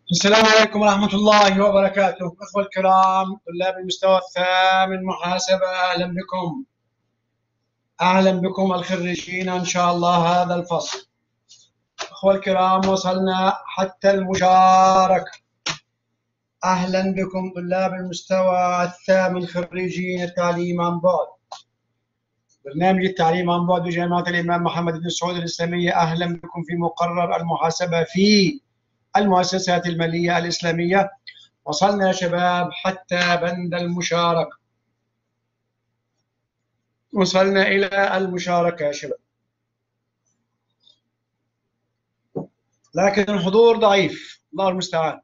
السلام عليكم ورحمة الله وبركاته أخوة الكرام طلاب المستوى الثامن محاسبة أهلا بكم أهلا بكم الخريجين إن شاء الله هذا الفصل أخوة الكرام وصلنا حتى المشاركة أهلا بكم طلاب المستوى الثامن خريجين التعليم عن بعد برنامج التعليم عن بعد بجامعة الإمام محمد بن سعود الإسلامية أهلا بكم في مقرر المحاسبة في المؤسسات المالية الإسلامية وصلنا يا شباب حتى بند المشاركة وصلنا إلى المشاركة يا شباب لكن الحضور ضعيف الله المستعان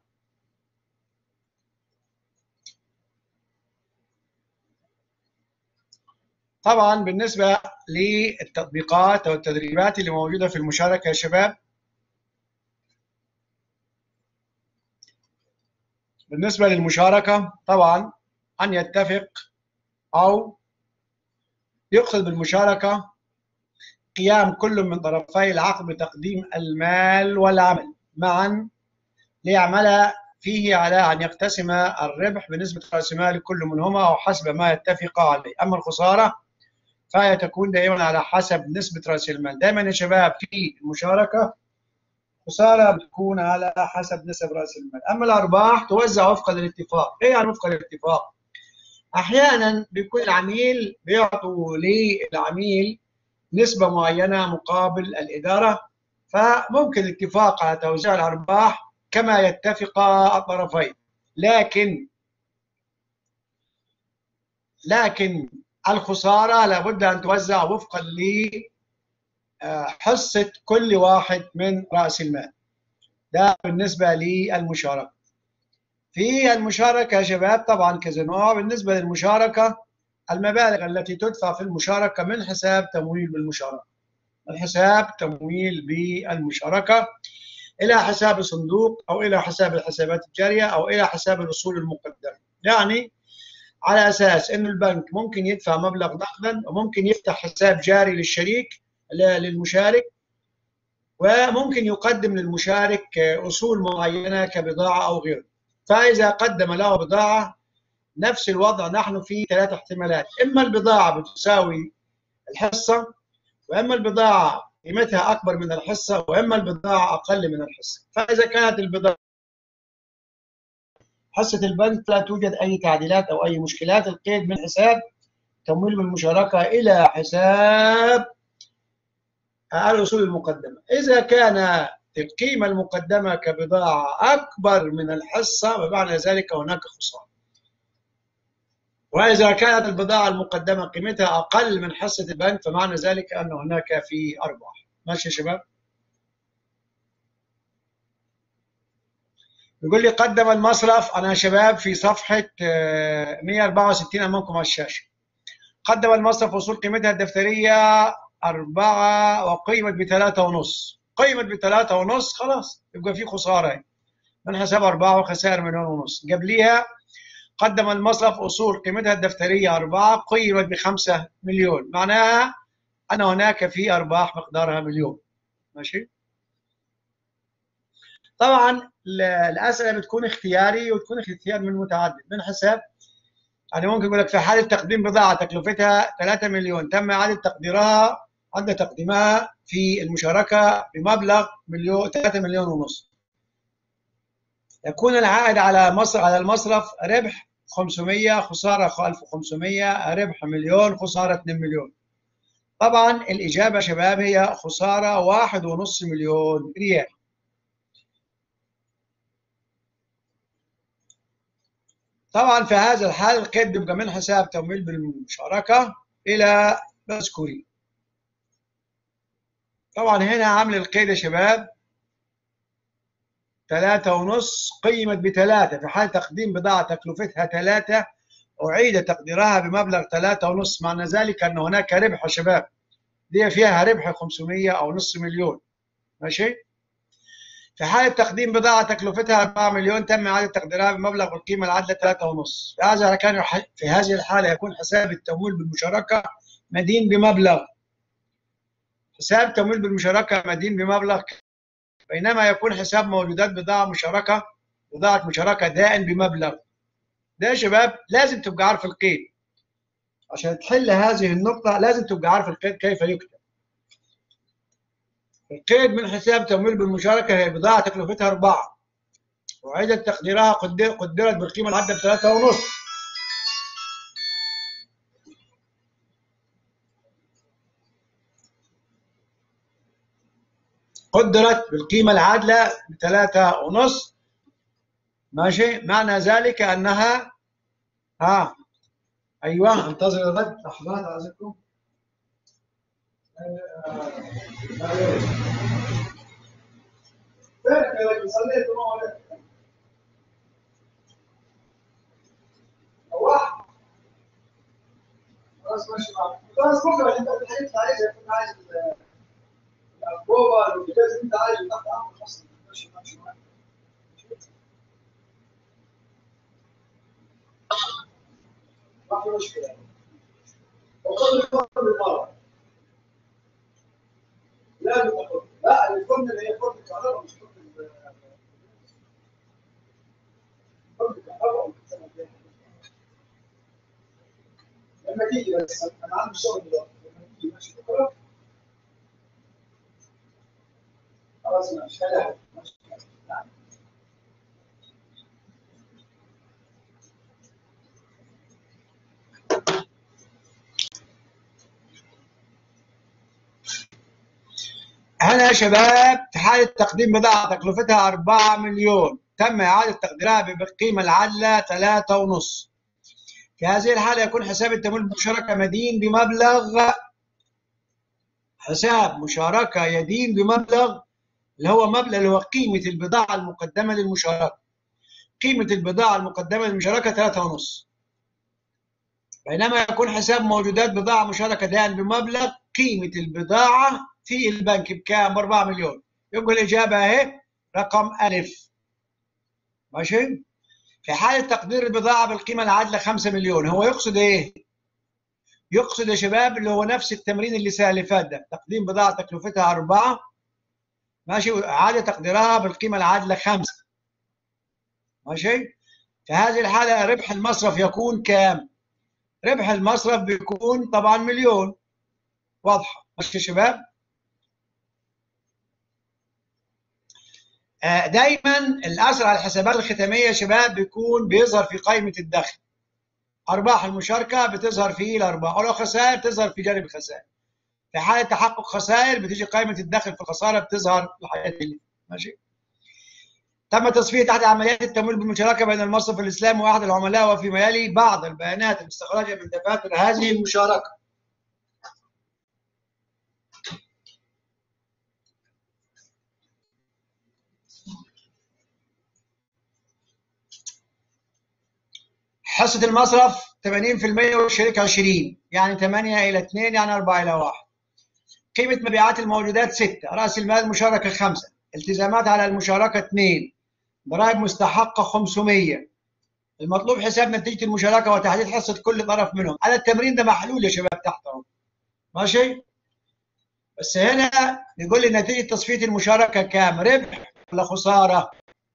طبعا بالنسبة للتطبيقات أو التدريبات اللي موجودة في المشاركة يا شباب بالنسبة للمشاركة طبعا أن يتفق أو يقصد بالمشاركة قيام كل من طرفي العقد بتقديم المال والعمل معا ليعمل فيه على أن يقتسم الربح بنسبة رأس مال كل منهما أو حسب ما يتفق عليه أما الخسارة فهي تكون دائما على حسب نسبة رأس المال دائما يا شباب في المشاركة خسارة بتكون على حسب نسب رأس المال أما الأرباح توزع وفقا للاتفاق إيه يعني وفقا للاتفاق أحيانا بيكون العميل بيعطوا للعميل نسبة معينة مقابل الإدارة فممكن الاتفاق على توزيع الأرباح كما يتفق الطرفين لكن لكن الخسارة لابد أن توزع وفقا لحصة كل واحد من رأس المال ده بالنسبة للمشاركة في المشاركة يا شباب طبعا كذا نوع بالنسبة للمشاركة المبالغ التي تدفع في المشاركة من حساب تمويل بالمشاركة من حساب تمويل بالمشاركة إلى حساب صندوق أو إلى حساب الحسابات الجارية أو إلى حساب الأصول المقدمة يعني على أساس أن البنك ممكن يدفع مبلغ نقدا وممكن يفتح حساب جاري للشريك للمشارك وممكن يقدم للمشارك أصول معينة كبضاعة أو غيره فإذا قدم له بضاعة نفس الوضع نحن في ثلاث احتمالات إما البضاعة بتساوي الحصة وإما البضاعة قيمتها أكبر من الحصة وإما البضاعة أقل من الحصة فإذا كانت البضاعة حصة البنك لا توجد أي تعديلات أو أي مشكلات القيد من حساب تمويل بالمشاركة إلى حساب الأصول المقدمة إذا كان القيمة المقدمة كبضاعة أكبر من الحصة فمعنى ذلك هناك خسارة وإذا كانت البضاعة المقدمة قيمتها أقل من حصة البنك فمعنى ذلك أن هناك في أرباح ماشي يا شباب يقول لي قدم المصرف أنا شباب في صفحة 164 أمامكم على الشاشة قدم المصرف وصول قيمتها الدفترية أربعة وقيمت بثلاثة ونص قيمت بثلاثة ونص خلاص يبقى في خسارة من حساب أربعة وخسائر مليون ونص قبليها قدم المصرف أصول قيمتها الدفترية أربعة قيمت بخمسة مليون معناها أن هناك في أرباح مقدارها مليون ماشي طبعا الأسئلة بتكون اختياري وتكون اختيار من متعدد من حساب يعني ممكن يقول لك في حالة تقديم بضاعة تكلفتها 3 مليون تم إعادة تقديرها عند تقديمها في المشاركة بمبلغ مليون 3 مليون ونص يكون العائد على مصر على المصرف ربح 500 خسارة 1500 ربح مليون خسارة 2 مليون طبعا الإجابة شباب هي خسارة واحد ونص مليون ريال طبعا في هذا الحال القيد بيبقى من حساب تمويل بالمشاركة إلى مذكورين طبعا هنا عامل القيد يا شباب ثلاثة ونص قيمت بثلاثة في حال تقديم بضاعة تكلفتها ثلاثة أعيد تقديرها بمبلغ ثلاثة ونص معنى ذلك أن هناك ربح يا شباب دي فيها ربح 500 أو نص مليون ماشي في حالة تقديم بضاعة تكلفتها 4 مليون تم إعادة تقديرها بمبلغ بالقيمة العادلة 3 ونص في هذا كان في هذه الحالة يكون حساب التمويل بالمشاركة مدين بمبلغ حساب تمويل بالمشاركة مدين بمبلغ بينما يكون حساب موجودات بضاعة مشاركة بضاعة مشاركة دائن بمبلغ ده يا شباب لازم تبقى عارف القيد عشان تحل هذه النقطة لازم تبقى عارف القيد كيف يكتب القيد من حساب تمويل بالمشاركة هي بضاعة تكلفتها أربعة وعدة تقديرها قدرت بالقيمة العادة بثلاثة ونص قدرت بالقيمة العادلة بثلاثة ونص ماشي معنى ذلك أنها ها أيوة انتظر الرد لحظات أعزكم خلاص ماشي معاك خلاص بكره انت الحاجات اللي عايزها كنت عايز الانبوبه والجهاز اللي انت عايزه تحت امر خاص ماشي ماشي معاك ما في مشكله وخذ الفرن بالمره لا بتاخد لا الفرن اللي هي فرن الكهرباء مش فرن فرن الكهرباء لما تيجي بس انا عندي شغل دلوقتي لما تيجي ماشي بكره خلاص ماشي خليها ماشي هنا يا شباب في حالة تقديم بضاعة تكلفتها 4 مليون تم إعادة تقديرها بالقيمة العادلة 3 ونص في هذه الحالة يكون حساب التمويل بالمشاركة مدين بمبلغ حساب مشاركة يدين بمبلغ اللي هو مبلغ اللي هو قيمة البضاعة المقدمة للمشاركة قيمة البضاعة المقدمة للمشاركة 3 ونص بينما يكون حساب موجودات بضاعة مشاركة دائما بمبلغ قيمة البضاعة في البنك بكام؟ ب 4 مليون يبقى الإجابة أهي رقم ألف ماشي؟ في حالة تقدير البضاعة بالقيمة العادلة 5 مليون هو يقصد إيه؟ يقصد يا شباب اللي هو نفس التمرين اللي سهل اللي فات ده تقديم بضاعة تكلفتها أربعة ماشي وإعادة تقديرها بالقيمة العادلة 5 ماشي؟ في هذه الحالة ربح المصرف يكون كام؟ ربح المصرف بيكون طبعا مليون واضحة ماشي يا شباب؟ دايما الاثر على الحسابات الختاميه يا شباب بيكون بيظهر في قائمه الدخل ارباح المشاركه بتظهر في الارباح ولو خسائر تظهر في جانب الخسائر في حاله تحقق خسائر بتيجي قائمه الدخل في الخساره بتظهر الحاجات دي ماشي تم تصفيه تحت عمليات التمويل بالمشاركه بين المصرف الاسلامي واحد العملاء وفيما يلي بعض البيانات المستخرجه من دفاتر هذه المشاركه حصة المصرف 80% والشركة 20 يعني 8 إلى 2 يعني 4 إلى 1 قيمة مبيعات الموجودات 6 رأس المال مشاركة 5 التزامات على المشاركة 2 ضرائب مستحقة 500 المطلوب حساب نتيجة المشاركة وتحديد حصة كل طرف منهم على التمرين ده محلول يا شباب تحت اهو ماشي بس هنا يقول لي نتيجة تصفية المشاركة كام ربح ولا خسارة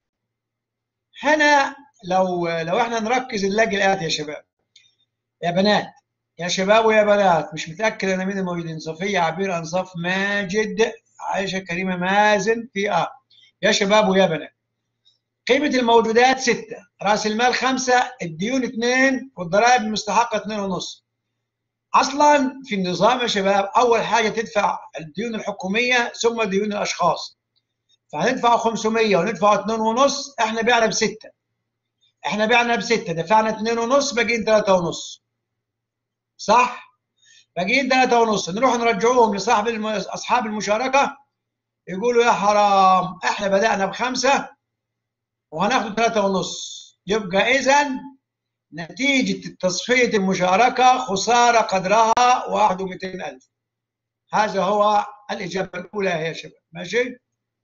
هنا لو لو احنا نركز نلاقي الآتي يا شباب يا بنات يا شباب ويا بنات مش متأكد أنا مين الموجودين صفية عبير أنصاف ماجد عائشة كريمة مازن في آه يا شباب ويا بنات قيمة الموجودات ستة رأس المال خمسة الديون اثنين والضرائب المستحقة اثنين ونص أصلا في النظام يا شباب أول حاجة تدفع الديون الحكومية ثم ديون الأشخاص فهندفع 500 وندفع 2 ونص احنا بعنا بستة احنا بعنا بستة دفعنا 2 ونص باقيين 3 ونص صح باقيين 3 ونص نروح نرجعوهم لصاحب الم... اصحاب المشاركة يقولوا يا حرام احنا بدأنا بخمسة وهناخد 3 ونص يبقى اذا نتيجة تصفية المشاركة خسارة قدرها 1 ألف هذا هو الإجابة الأولى يا شباب ماشي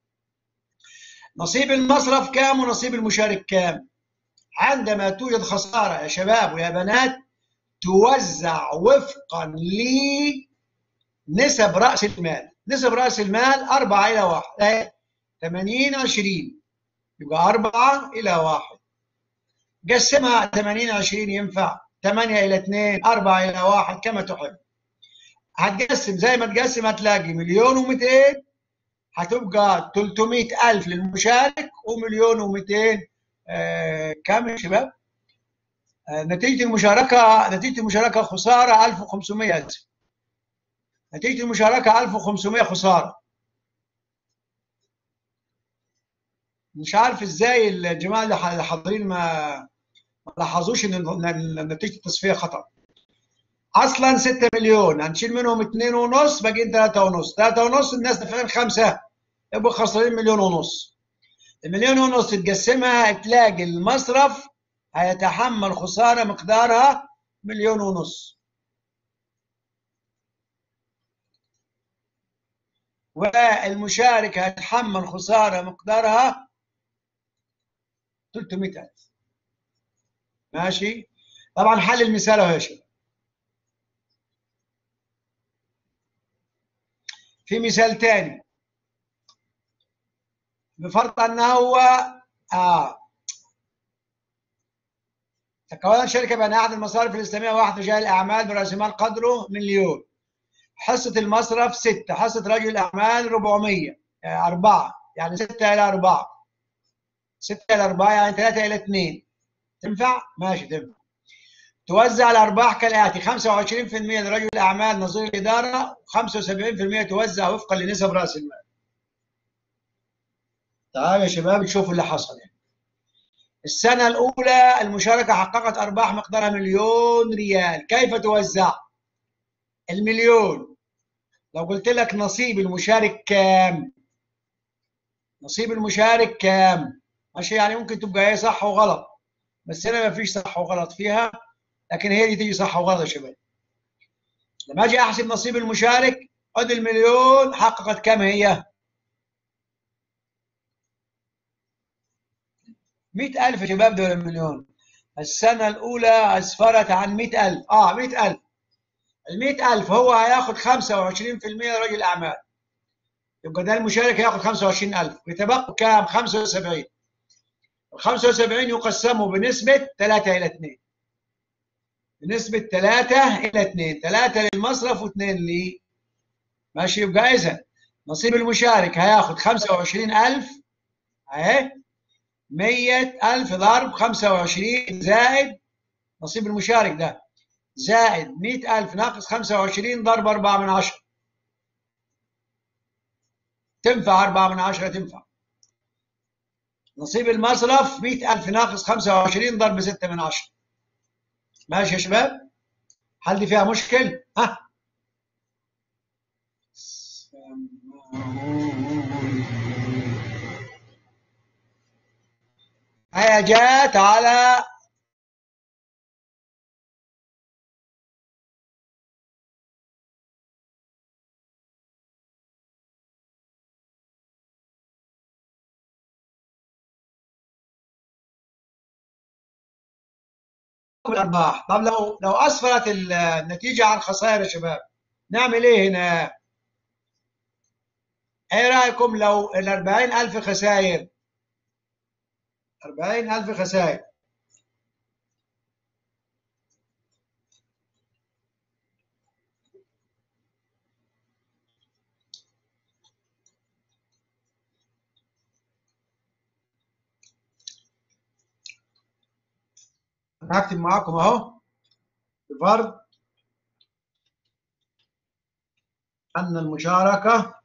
نصيب المصرف كام ونصيب المشارك كام عندما توجد خسارة يا شباب ويا بنات توزع وفقا لنسب رأس المال نسب رأس المال 4 إلى 1 80 20 يبقى 4 إلى 1 قسمها 80 20 ينفع 8 إلى 2 4 إلى 1 كما تحب هتقسم زي ما تقسم هتلاقي مليون و200 هتبقى 300 ألف للمشارك ومليون و200 آه كم يا شباب؟ آه نتيجة المشاركة نتيجة المشاركة خسارة 1500 ألف نتيجة المشاركة 1500 خسارة مش عارف ازاي الجماعة اللي حاضرين ما ما لاحظوش ان نتيجة التصفية خطأ اصلا 6 مليون هنشيل منهم 2 ونص باقيين 3 ونص 3 ونص الناس دافعين 5 يبقوا خسرانين مليون ونص المليون ونص تقسمها تلاقي المصرف هيتحمل خسارة مقدارها مليون ونص والمشارك هيتحمل خسارة مقدارها 300 ألف ماشي طبعا حل المثال اهو يا شباب في مثال تاني بفرض ان هو اه تكونت شركه بين احد المصارف الاسلاميه واحد رجال الاعمال براس مال قدره مليون حصه المصرف 6 حصه رجل الاعمال 400 4 يعني 6 الى 4 6 الى 4 يعني 3 الى 2 تنفع؟ ماشي تنفع توزع الارباح كالاتي 25% لرجل الاعمال نظير الاداره و75% توزع وفقا لنسب راس المال. تعال يا شباب تشوفوا اللي حصل يعني. السنة الأولى المشاركة حققت أرباح مقدارها مليون ريال، كيف توزع؟ المليون لو قلت لك نصيب المشارك كام؟ نصيب المشارك كام؟ ماشي يعني ممكن تبقى هي صح وغلط بس هنا ما فيش صح وغلط فيها لكن هي دي تيجي صح وغلط يا شباب لما اجي احسب نصيب المشارك قد المليون حققت كم هي 100000 يا شباب دول المليون السنة الأولى أسفرت عن 100000 آه 100000 ال 100000 هو هياخد 25% رجل أعمال يبقى ده المشارك هياخد 25000 يتبقى كام 75 ال 75 يقسموا بنسبة 3 إلى 2 بنسبة 3 إلى 2 3 للمصرف و2 لي ماشي يبقى إذا نصيب المشارك هياخد 25000 أهي 100000 ضرب 25 زائد نصيب المشارك ده زائد 100000 ناقص 25 ضرب 4 من 10 تنفع 4 من 10 تنفع نصيب المصرف 100000 ناقص 25 ضرب 6 من 10 ماشي يا شباب هل دي فيها مشكل ها هيا جاءت على الارباح طب لو لو اسفرت النتيجه عن خسائر يا شباب نعمل ايه هنا ايه رايكم لو ال 40000 خسائر 40000 خسائر هكتب معاكم اهو بفرض أن المشاركة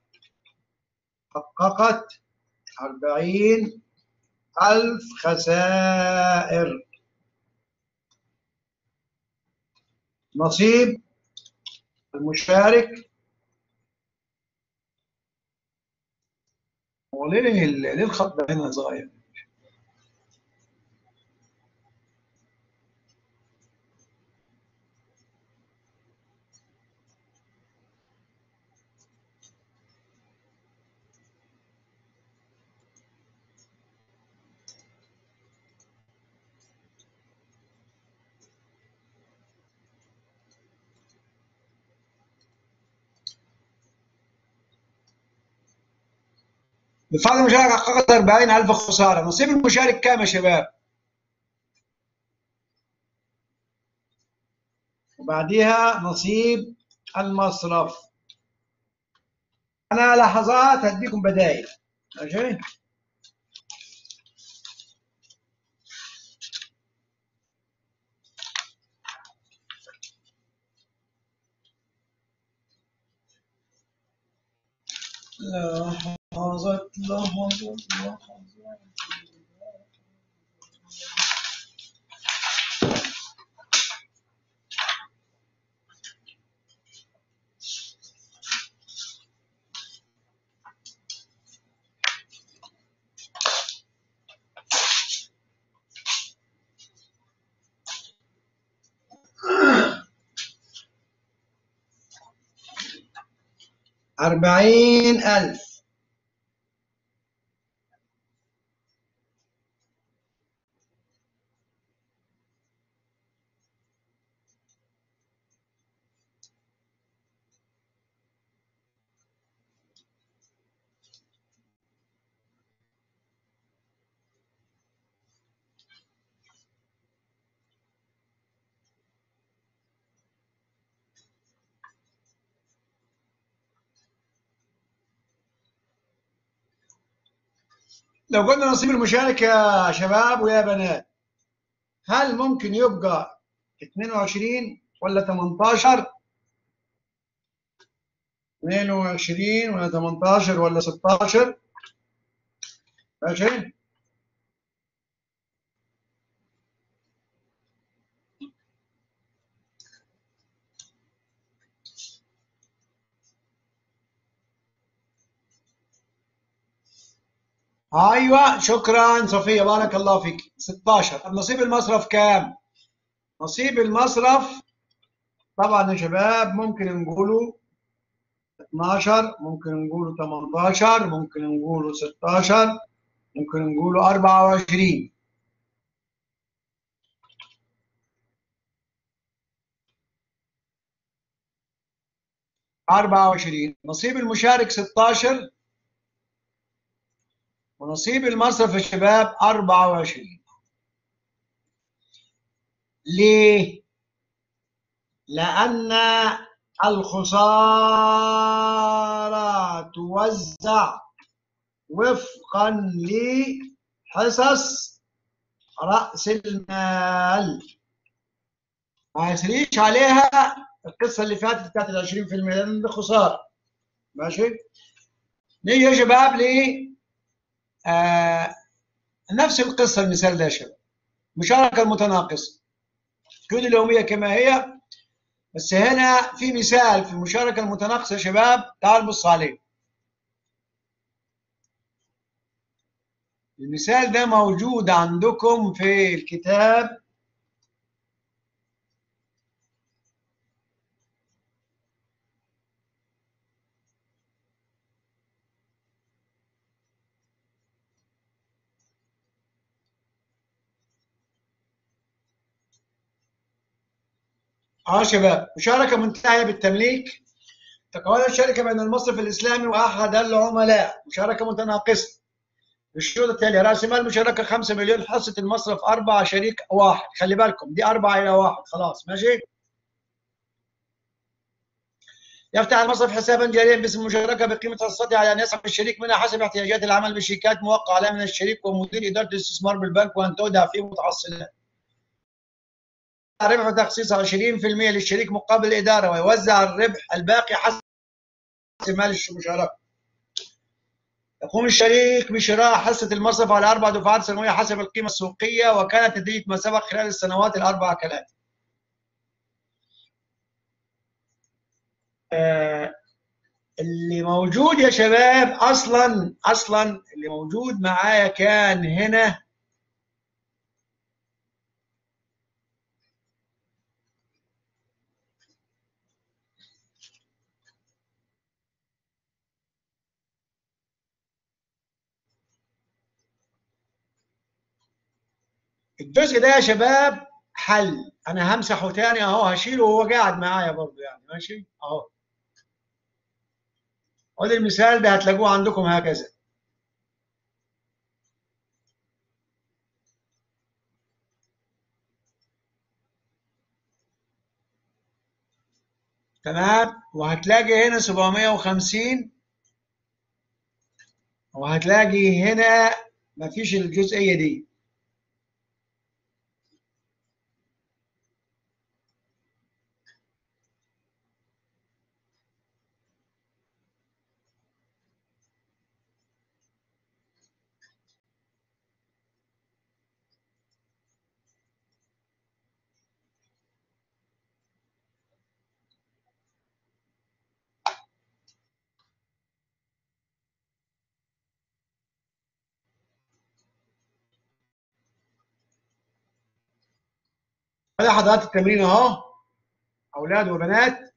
حققت أربعين ألف خسائر نصيب المشارك هو ليه ليه الخط ده هنا صغير؟ بفضل المشاركة حققت 40000 خسارة نصيب المشارك كام يا شباب؟ وبعديها نصيب المصرف أنا لحظات هديكم بدايل ماشي؟ لحظات لحظات لحظات أربعين ألف لو قلنا نصيب المشارك يا شباب ويا بنات هل ممكن يبقى 22 ولا 18 22 ولا 18 ولا 16 ماشي ايوه شكرا صفيه بارك الله فيك 16 طب نصيب المصرف كام؟ نصيب المصرف طبعا يا شباب ممكن نقوله 12 ممكن نقوله 18 ممكن نقوله 16 ممكن نقوله 24 24 نصيب المشارك 16 ونصيب المصرف يا شباب 24 ليه؟ لأن الخسارة توزع وفقا لحصص رأس المال ما يسريش عليها القصة اللي فاتت بتاعت ال 20% لأن ده خسارة ماشي؟ نيجي يا شباب ليه؟ آه نفس القصة المثال ده يا شباب مشاركة المتناقصة الجهود اليومية كما هي بس هنا في مثال في المشاركة المتناقصة يا شباب تعال بص عليه المثال ده موجود عندكم في الكتاب اه شباب مشاركه منتهيه بالتمليك تكون الشركه بين المصرف الاسلامي واحد العملاء مشاركه متناقصه بالشروط التاليه راس مال المشاركه 5 مليون حصه المصرف 4 شريك واحد خلي بالكم دي 4 الى 1 خلاص ماشي يفتح المصرف حسابا جاريا باسم المشاركه بقيمه حصته على ان يسحب الشريك منها حسب احتياجات العمل بشيكات موقع عليها من الشريك ومدير اداره الاستثمار بالبنك وان تودع فيه متحصلات ربح تخصيص 20% للشريك مقابل الإدارة ويوزع الربح الباقي حسب مال المشاركة يقوم الشريك بشراء حصة المصرف على أربع دفعات سنوية حسب القيمة السوقية وكانت نتيجة ما سبق خلال السنوات الأربعة كالآتي آه اللي موجود يا شباب أصلا أصلا اللي موجود معايا كان هنا الجزء ده يا شباب حل انا همسحه تاني اهو هشيله وهو قاعد معايا برضه يعني ماشي اهو خد المثال ده هتلاقوه عندكم هكذا تمام وهتلاقي هنا 750 وهتلاقي هنا مفيش الجزئية دي هذا حضرات التمرين اهو اولاد وبنات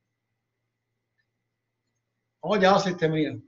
هو دي اصل التمرين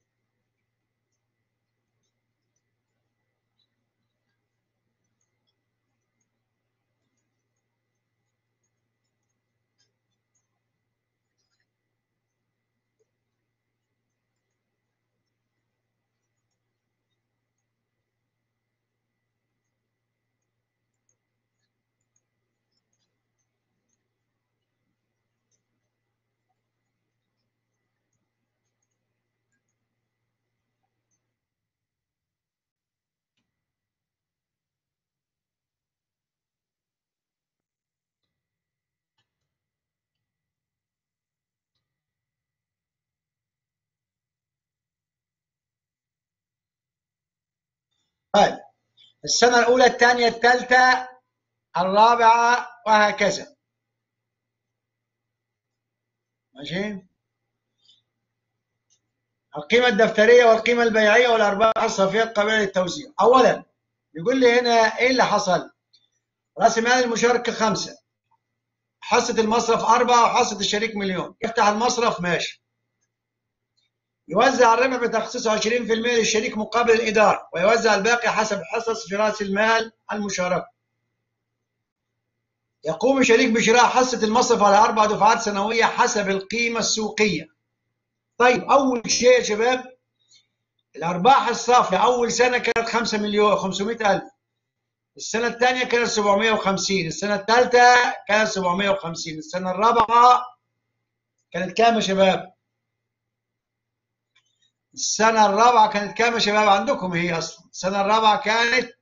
طيب السنة الأولى الثانية الثالثة الرابعة وهكذا ماشي القيمة الدفترية والقيمة البيعية والأرباح الصافية قابلة للتوزيع أولا يقول لي هنا إيه اللي حصل رأس مال المشاركة خمسة حصة المصرف أربعة وحصة الشريك مليون يفتح المصرف ماشي يوزع الربح بتخصيصه 20% للشريك مقابل الإدارة ويوزع الباقي حسب حصص في رأس المال المشاركة يقوم الشريك بشراء حصة المصرف على أربع دفعات سنوية حسب القيمة السوقية طيب أول شيء يا شباب الأرباح الصافية أول سنة كانت 5 مليون 500 ألف السنة الثانية كانت 750 السنة الثالثة كانت 750 السنة الرابعة كانت كام يا شباب؟ السنة الرابعة كانت كام يا شباب عندكم هي أصلا السنة الرابعة كانت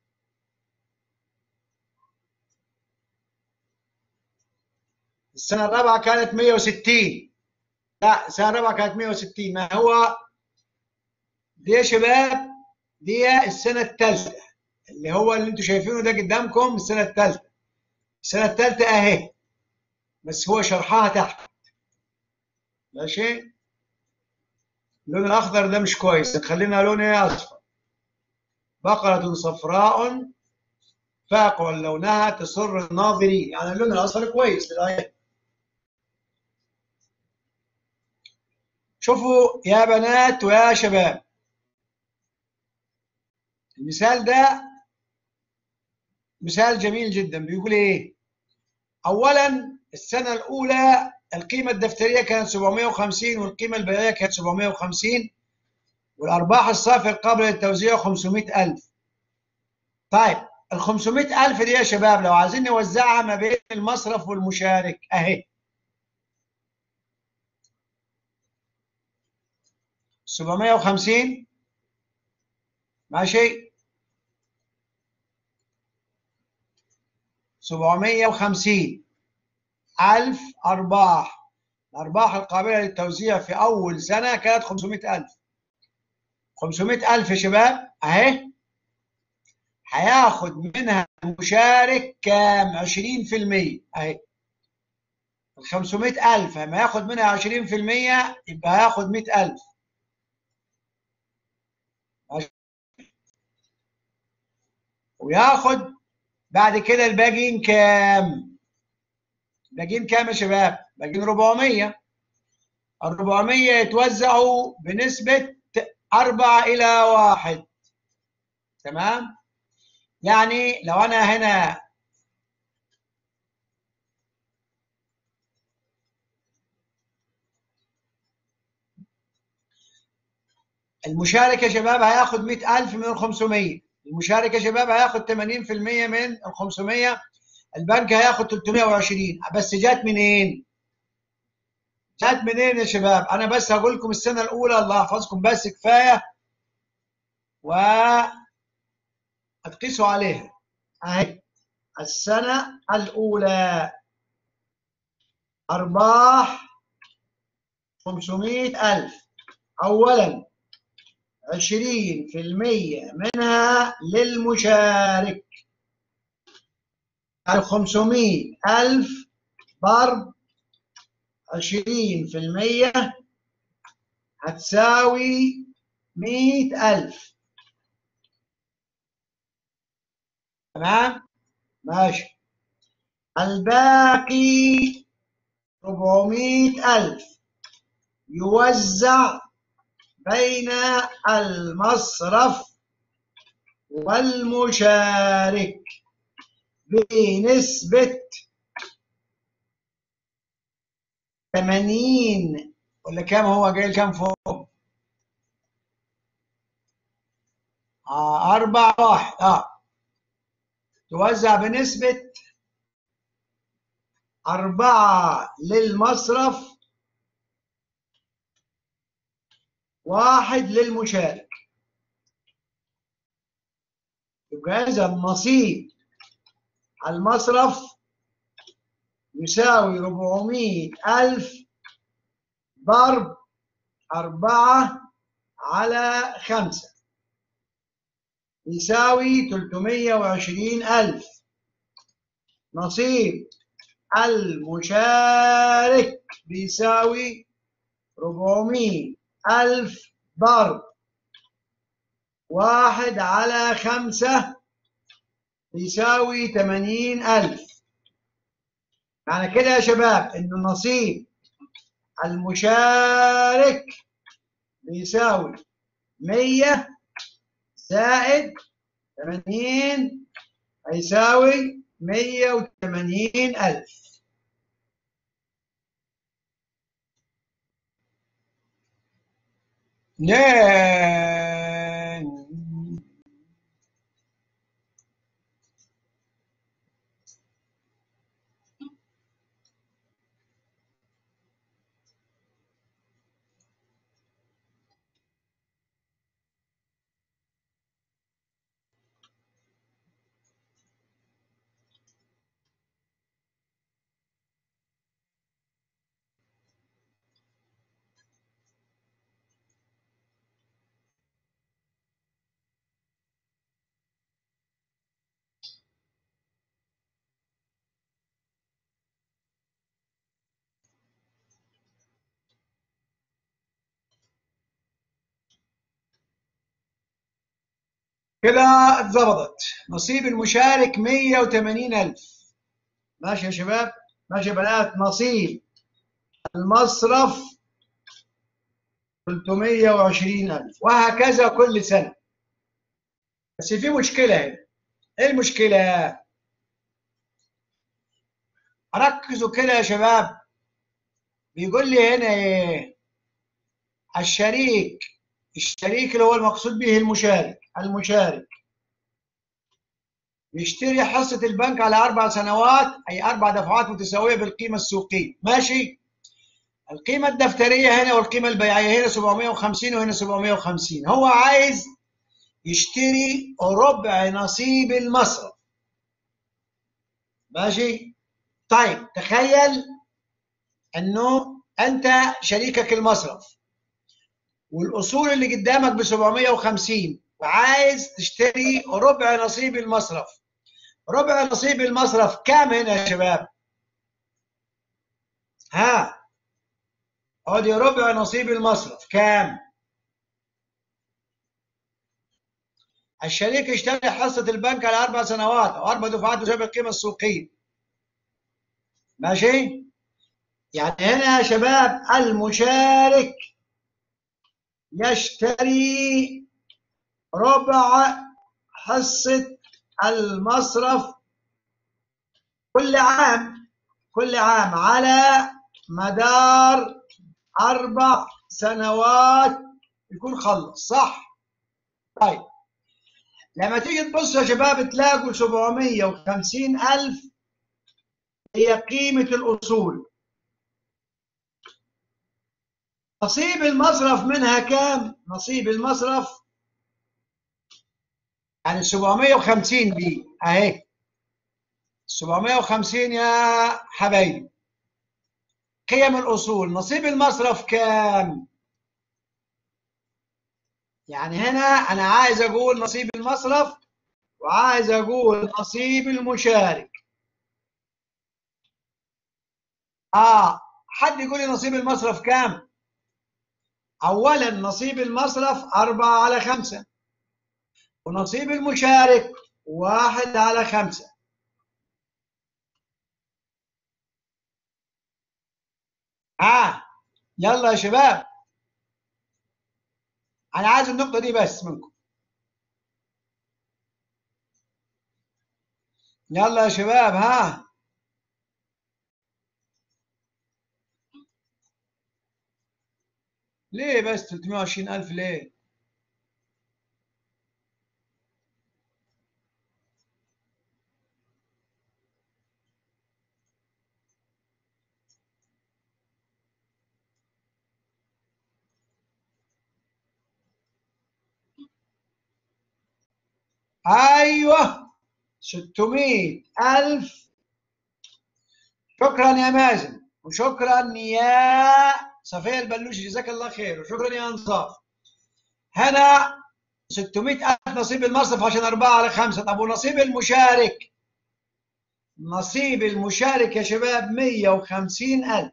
السنة الرابعة كانت 160 لا السنة الرابعة كانت 160 ما هو دي يا شباب دي السنة الثالثة اللي هو اللي انتم شايفينه ده قدامكم السنة الثالثة السنة الثالثة اهي بس هو شرحها تحت ماشي اللون الأخضر ده مش كويس خلينا لون ايه أصفر بقرة صفراء فاقع لونها تسر الناظرين يعني اللون الأصفر كويس للآيات شوفوا يا بنات ويا شباب المثال ده مثال جميل جدا بيقول ايه اولا السنه الاولى القيمه الدفتريه كانت 750 والقيمه البيعيه كانت 750 والارباح الصافيه القابله للتوزيع 500000 طيب ال 500000 دي يا شباب لو عايزين نوزعها ما بين المصرف والمشارك اهي 750 ماشي 750 ألف أرباح الأرباح القابلة للتوزيع في أول سنة كانت 500 ألف 500 ألف يا شباب أهي هياخد منها المشارك كام 20% أهي ال 500 ألف لما ياخد منها 20% يبقى هياخد 100 ألف وياخد بعد كده الباقيين كام؟ باقيين كام يا شباب؟ باقيين 400 ال 400 يتوزعوا بنسبة 4 إلى 1 تمام؟ يعني لو أنا هنا المشارك يا شباب هياخد 100000 من ال 500 المشارك يا شباب هياخد 80% من ال 500 البنك هياخد 320 بس جات منين؟ جت منين يا شباب انا بس هقول لكم السنه الاولى الله يحفظكم بس كفايه و هتقيسوا عليها اهي السنه الاولى ارباح 500 ألف أولا 20% منها للمشارك ال 500 ألف ضرب 20% هتساوي 100 ألف تمام ماشي الباقي 400 ألف يوزع بين المصرف والمشارك بنسبة 80 ولا كام هو جاي كام فوق؟ آه أربعة واحد آه توزع بنسبة أربعة للمصرف واحد للمشارك يبقى إذا النصيب المصرف يساوي 400 ألف ضرب أربعة على خمسة يساوي 320 ألف نصيب المشارك بيساوي 400 ألف ضرب واحد على خمسة يساوي 80 ألف معنى كده يا شباب إن نصيب المشارك بيساوي 100 زائد 80 هيساوي 180 ألف نعم كده اتظبطت نصيب المشارك 180 ألف ماشي يا شباب ماشي يا بنات نصيب المصرف 320 ألف وهكذا كل سنة بس في مشكلة هنا ايه المشكلة ركزوا كده يا شباب بيقول لي هنا ايه الشريك الشريك اللي هو المقصود به المشارك المشارك يشتري حصة البنك على أربع سنوات أي أربع دفعات متساوية بالقيمة السوقية ماشي القيمة الدفترية هنا والقيمة البيعية هنا 750 وهنا 750 هو عايز يشتري ربع نصيب المصرف ماشي طيب تخيل انه انت شريكك المصرف والاصول اللي قدامك ب 750 وعايز تشتري ربع نصيب المصرف ربع نصيب المصرف كام هنا يا شباب ها ادي ربع نصيب المصرف كام الشريك اشترى حصة البنك على أربع سنوات أو أربع دفعات بسبب القيمة السوقية ماشي يعني هنا يا شباب المشارك يشتري ربع حصة المصرف كل عام كل عام على مدار أربع سنوات يكون خلص صح؟ طيب لما تيجي تبصوا يا شباب تلاقوا 750 ألف هي قيمة الأصول نصيب المصرف منها كام؟ نصيب المصرف يعني 750 دي اهي 750 يا حبايبي قيم الأصول نصيب المصرف كام؟ يعني هنا أنا عايز أقول نصيب المصرف وعايز أقول نصيب المشارك آه حد يقول لي نصيب المصرف كام؟ أولا نصيب المصرف أربعة على خمسة ونصيب المشارك واحد على خمسة آه يلا يا شباب أنا عايز النقطة دي بس منكم يلا يا شباب ها ليه بس 320 ألف ليه؟ أيوه 600 ألف شكرا يا مازن وشكرا يا صفية البلوشي جزاك الله خير وشكرا يا انصاف هنا 600 ألف نصيب المصرف عشان أربعة على خمسة طب ونصيب المشارك نصيب المشارك يا شباب 150 ألف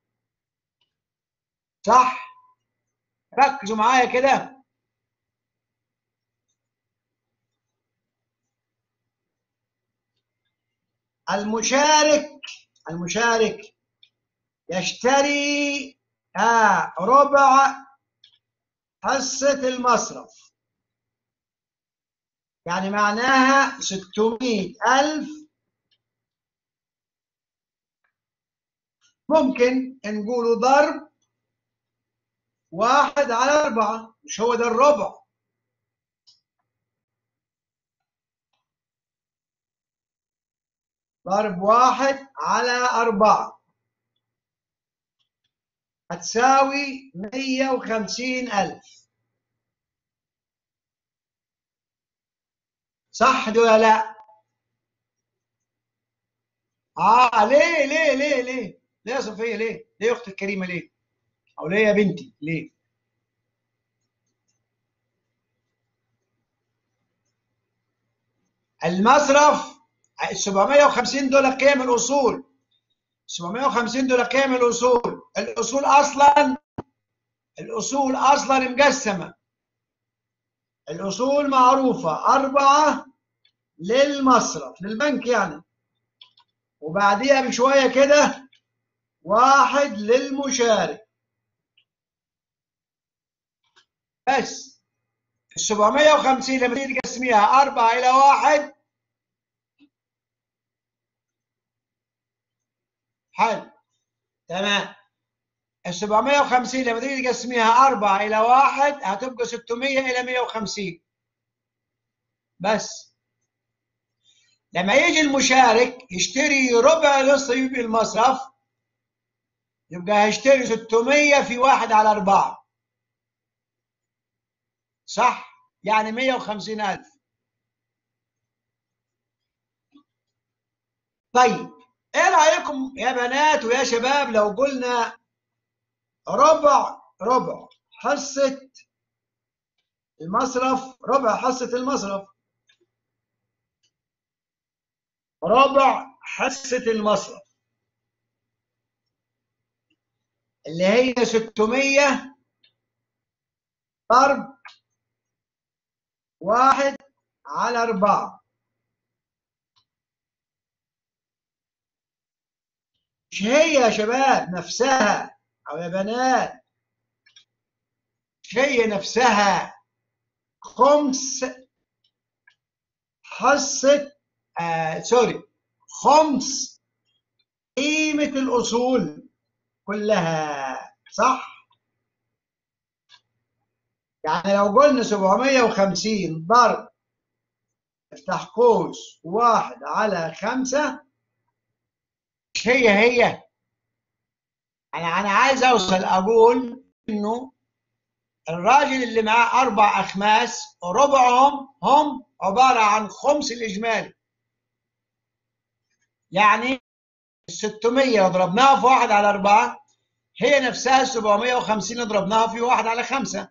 صح ركزوا معايا كده المشارك المشارك يشتري آه ربع حصة المصرف يعني معناها 600 ألف ممكن نقوله ضرب واحد على أربعة مش هو ده الربع ضرب واحد على أربعة هتساوي مية وخمسين ألف صح دي ولا لا؟ آه ليه ليه ليه ليه؟ ليه يا صفية ليه؟ ليه يا أختي الكريمة ليه؟ أو ليه يا بنتي ليه؟ المصرف ال 750 دول قيم الاصول 750 دول قيم الاصول الاصول اصلا الاصول اصلا مقسمه الاصول معروفه اربعه للمصرف للبنك يعني وبعديها بشويه كده واحد للمشارك بس ال 750 لما تيجي تقسميها 4 الى واحد حلو تمام ال 750 لما تيجي تقسميها 4 إلى 1 هتبقى 600 إلى 150 بس لما يجي المشارك يشتري ربع نصيب المصرف يبقى هيشتري 600 في 1 على 4 صح يعني 150 ألف طيب ايه رايكم يا بنات ويا شباب لو قلنا ربع ربع حصه المصرف ربع حصه المصرف ربع حصه المصرف اللي هي 600 ضرب واحد على أربعة مش هي يا شباب نفسها أو يا بنات مش هي نفسها خمس حصة آه سوري خمس قيمة الأصول كلها صح؟ يعني لو قلنا 750 ضرب افتح قوس واحد على خمسة مش هي هي أنا أنا عايز أوصل أقول انه الراجل اللي معاه اربع اخماس ربعهم هم عباره عن خمس الاجمالي يعني 600 ضربناها في واحد على أربعة هي نفسها 750 ضربناها في واحد على خمسة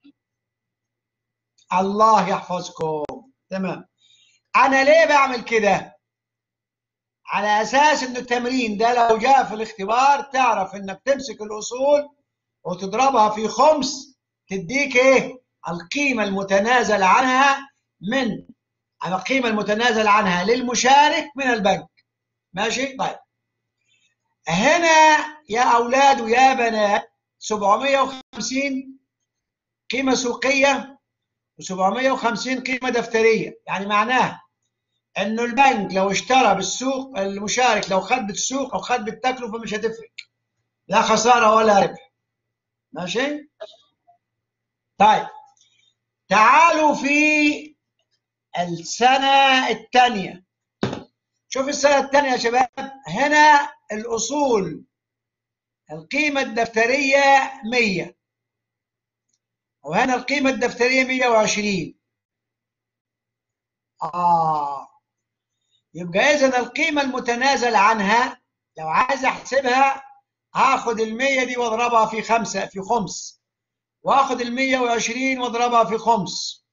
الله يحفظكم تمام أنا ليه بعمل كده؟ على أساس إن التمرين ده لو جاء في الاختبار تعرف إنك تمسك الأصول وتضربها في خمس تديك إيه؟ القيمة المتنازل عنها من القيمة المتنازل عنها للمشارك من البنك ماشي؟ طيب هنا يا أولاد ويا بنات 750 قيمة سوقية و750 قيمة دفترية يعني معناها انه البنك لو اشترى بالسوق المشارك لو خد بالسوق او خد بالتكلفة مش هتفرق لا خسارة ولا ربح ماشي طيب تعالوا في السنة الثانية شوف السنة الثانية يا شباب هنا الأصول القيمة الدفترية 100 وهنا القيمة الدفترية 120 آه يبقى إذا القيمة المتنازل عنها لو عايز أحسبها هاخد ال 100 دي واضربها في خمسة في خمس واخد ال 120 واضربها في خمس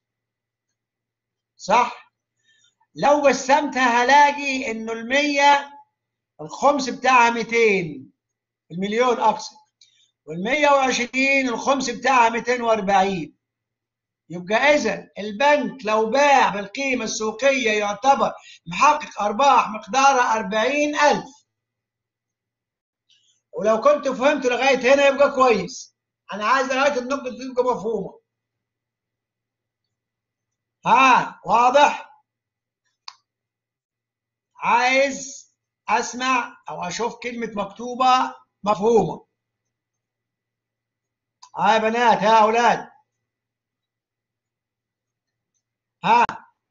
صح؟ لو قسمتها هلاقي انه ال 100 الخمس بتاعها 200 المليون اقصد وال 120 الخمس بتاعها 240 يبقى اذا البنك لو باع بالقيمه السوقيه يعتبر محقق ارباح مقدارها 40000 ولو كنت فهمت لغايه هنا يبقى كويس انا عايز لغايه النقطه دي تبقى مفهومه ها واضح عايز اسمع او اشوف كلمه مكتوبه مفهومه ها يا بنات ها اولاد ها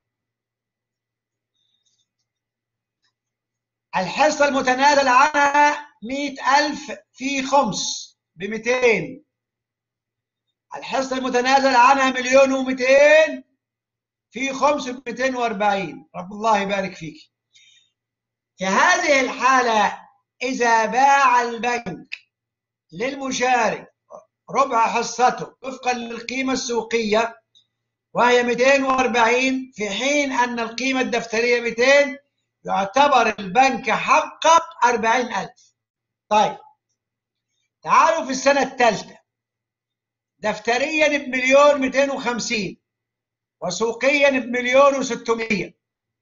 الحصة المتنازل عنها مئة ألف في خمس بمئتين الحصة المتنازل عنها مليون ومئتين في خمس بمئتين وأربعين رب الله يبارك فيك في هذه الحالة إذا باع البنك للمشارك ربع حصته وفقا للقيمة السوقية وهي 240 في حين أن القيمة الدفترية 200 يعتبر البنك حقق 40000 طيب تعالوا في السنة الثالثة دفتريا بمليون 250 وسوقيا بمليون و600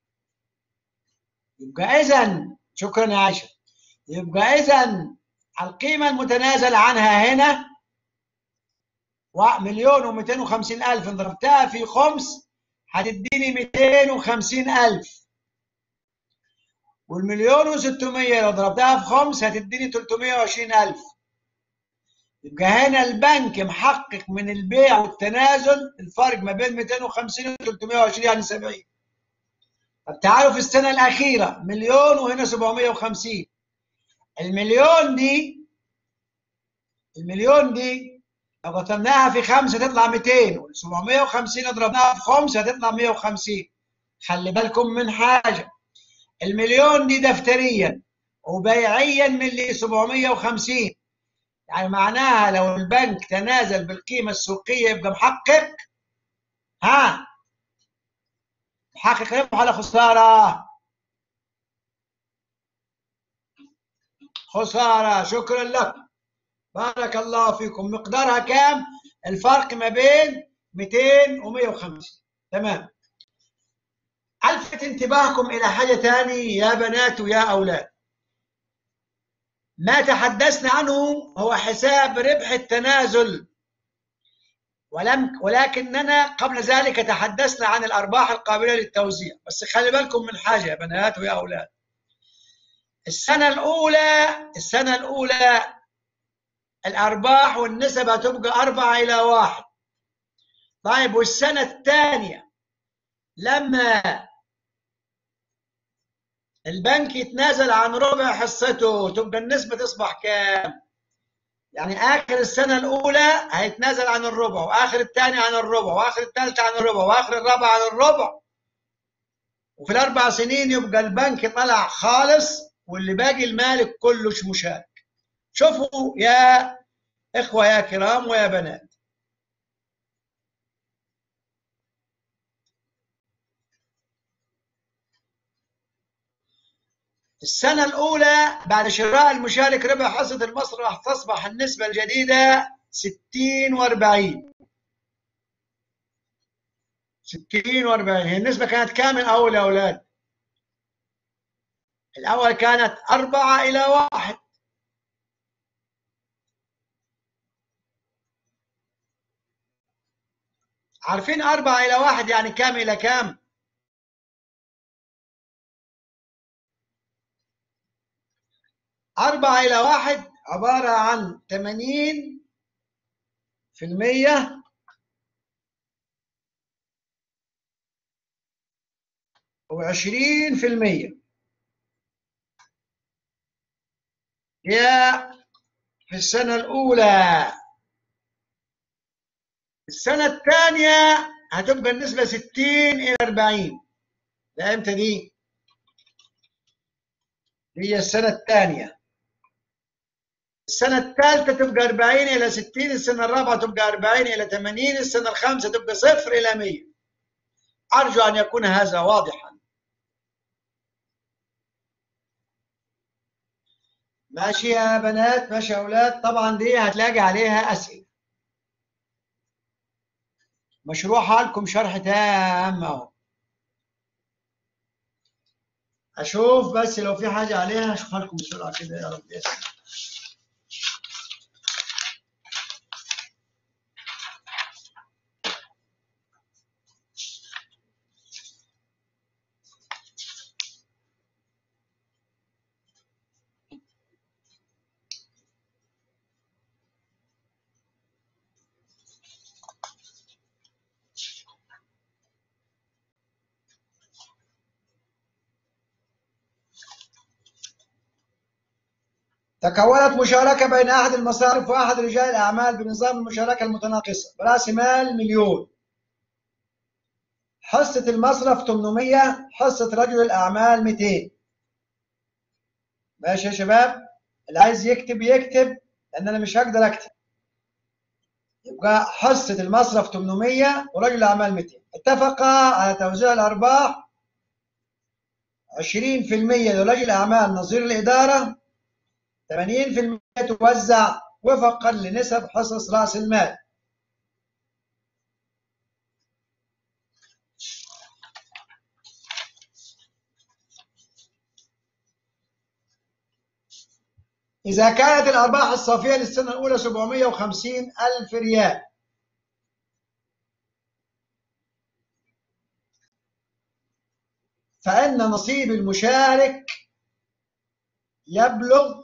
يبقى إذا شكرا يا عائشة يبقى إذا القيمة المتنازل عنها هنا مليون ومئتين وخمسين ألف ضربتها في خمس هتديني مئتين وخمسين ألف والمليون وستمية لو ضربتها في خمس هتديني تلتمية وعشرين ألف يبقى هنا البنك محقق من البيع والتنازل الفرق ما بين 250 و 320 يعني 70 طب تعالوا في السنة الأخيرة مليون وهنا 750 المليون دي المليون دي لو قسمناها في خمسة تطلع 200 وال 750 ضربناها في خمسة هتطلع 150 خلي بالكم من حاجة المليون دي دفتريا وبيعيا من اللي 750 يعني معناها لو البنك تنازل بالقيمة السوقية يبقى محقق ها محقق ربح ولا خسارة؟ خسارة شكرا لك بارك الله فيكم مقدارها كام؟ الفرق ما بين 200 و 150 تمام ألفت انتباهكم إلى حاجة ثانية يا بنات ويا أولاد ما تحدثنا عنه هو حساب ربح التنازل ولم ولكننا قبل ذلك تحدثنا عن الأرباح القابلة للتوزيع بس خلي بالكم من حاجة يا بنات ويا أولاد السنة الأولى السنة الأولى الأرباح والنسب هتبقى أربعة إلى واحد طيب والسنة الثانية لما البنك يتنازل عن ربع حصته تبقى النسبة تصبح كام؟ يعني آخر السنة الأولى هيتنازل عن الربع وآخر الثاني عن الربع وآخر الثالثة عن الربع وآخر الرابع عن الربع وفي الأربع سنين يبقى البنك طلع خالص واللي باقي المالك كله مشارك شوفوا يا إخوة يا كرام ويا بنات السنة الأولى بعد شراء المشارك ربح حصة المصرف تصبح النسبة الجديدة 60 و40 60 و40 هي النسبة كانت كام الأول يا أولاد؟ الأول كانت 4 إلى 1 عارفين 4 إلى 1 يعني كام إلى كام؟ أربعة إلى واحد عبارة عن ثمانين في المية وعشرين في المية هي في السنة الأولى السنة الثانية هتبقى النسبة ستين إلى أربعين ده إمتى دي؟ هي السنة الثانية السنة الثالثة تبقى 40 إلى 60 السنة الرابعة تبقى 40 إلى 80 السنة الخامسة تبقى صفر إلى 100 أرجو أن يكون هذا واضحا ماشي يا بنات ماشي يا أولاد طبعا دي هتلاقي عليها أسئلة مشروع لكم شرح تام أهو أشوف بس لو في حاجة عليها أشوفها لكم بسرعة كده يا رب يسر تكونت مشاركة بين أحد المصارف وأحد رجال الأعمال بنظام المشاركة المتناقصة برأس مال مليون حصة المصرف 800 حصة رجل الأعمال 200 ماشي يا شباب اللي عايز يكتب يكتب لأن أنا مش هقدر أكتب يبقى حصة المصرف 800 ورجل الأعمال 200 اتفقا على توزيع الأرباح 20% لرجل الأعمال نظير الإدارة 80% توزع وفقا لنسب حصص رأس المال إذا كانت الأرباح الصافية للسنة الأولى 750 ألف ريال فإن نصيب المشارك يبلغ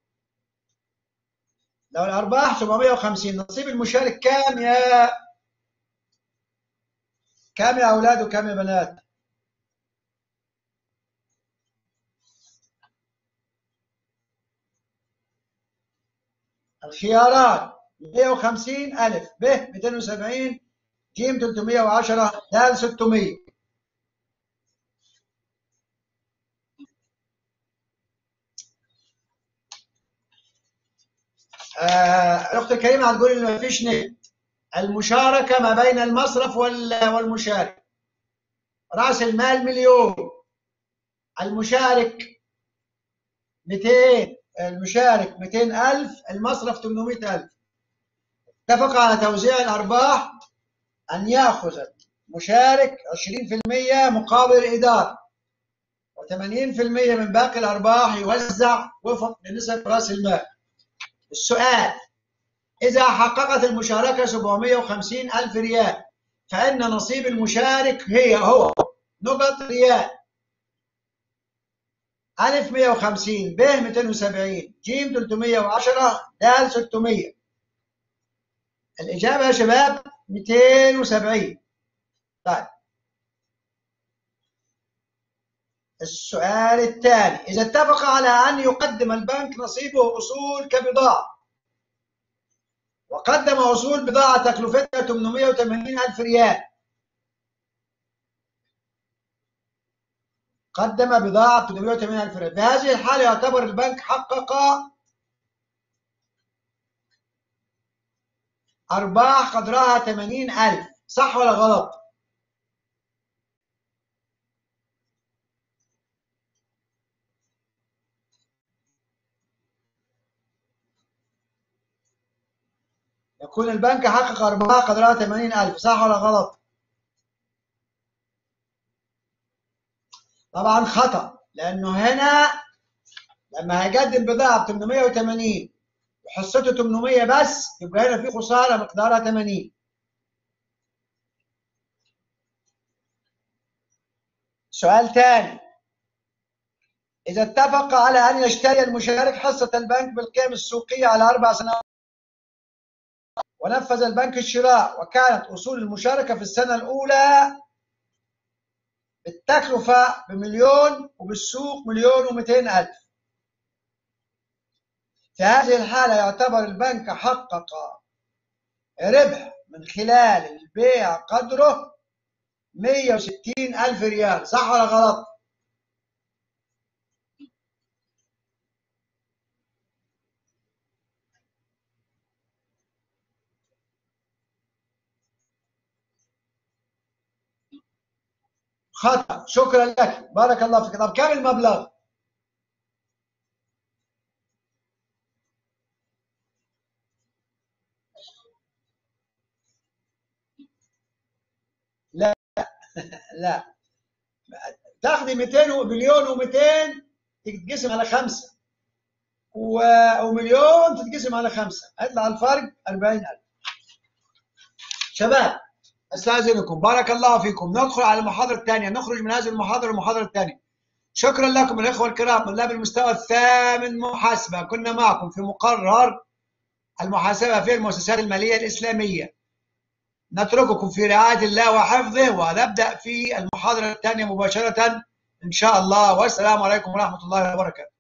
لو الأرباح 750 نصيب المشارك كام يا كام يا أولاد وكام يا بنات؟ الخيارات 150 ألف ب 270 ج 310 د 600 الأخت آه الكريمة هتقول إن مفيش نت المشاركة ما بين المصرف والمشارك رأس المال مليون المشارك 200 المشارك 200 ألف المصرف 800 ألف اتفق على توزيع الأرباح أن يأخذ المشارك 20% مقابل الإدارة و80% من باقي الأرباح يوزع وفق لنسب رأس المال السؤال إذا حققت المشاركة 750 ألف ريال فإن نصيب المشارك هي هو نقط ريال ألف 150 ب 270 ج 310 د 600 الإجابة يا شباب 270 طيب السؤال الثاني إذا اتفق على أن يقدم البنك نصيبه أصول كبضاعة وقدم وصول بضاعة تكلفتها 880 ألف ريال قدم بضاعة 880 ألف ريال في هذه الحالة يعتبر البنك حقق أرباح قدرها 80 ألف صح ولا غلط؟ يكون البنك حقق أرباح قدرها 80 ألف صح ولا غلط؟ طبعا خطأ لأنه هنا لما هيقدم بضاعة ب 880 وحصته 800 بس يبقى هنا في خسارة مقدارها 80 سؤال ثاني إذا اتفق على أن يشتري المشارك حصة البنك بالقيم السوقية على أربع سنوات ونفذ البنك الشراء وكانت أصول المشاركة في السنة الأولى بالتكلفة بمليون وبالسوق مليون ومئتين ألف في هذه الحالة يعتبر البنك حقق ربح من خلال البيع قدره 160 ألف ريال صح ولا غلط؟ خطأ شكرا لك بارك الله فيك طب كم المبلغ؟ لا لا تاخذي 200 مليون و200 تتقسم على خمسة ومليون تتقسم على خمسة هيطلع الفرق 40000 شباب استاذنكم بارك الله فيكم ندخل على المحاضره الثانيه نخرج من هذه المحاضره للمحاضره الثانيه شكرا لكم الاخوه الكرام طلاب المستوى الثامن محاسبه كنا معكم في مقرر المحاسبه في المؤسسات الماليه الاسلاميه نترككم في رعايه الله وحفظه ونبدا في المحاضره الثانيه مباشره ان شاء الله والسلام عليكم ورحمه الله وبركاته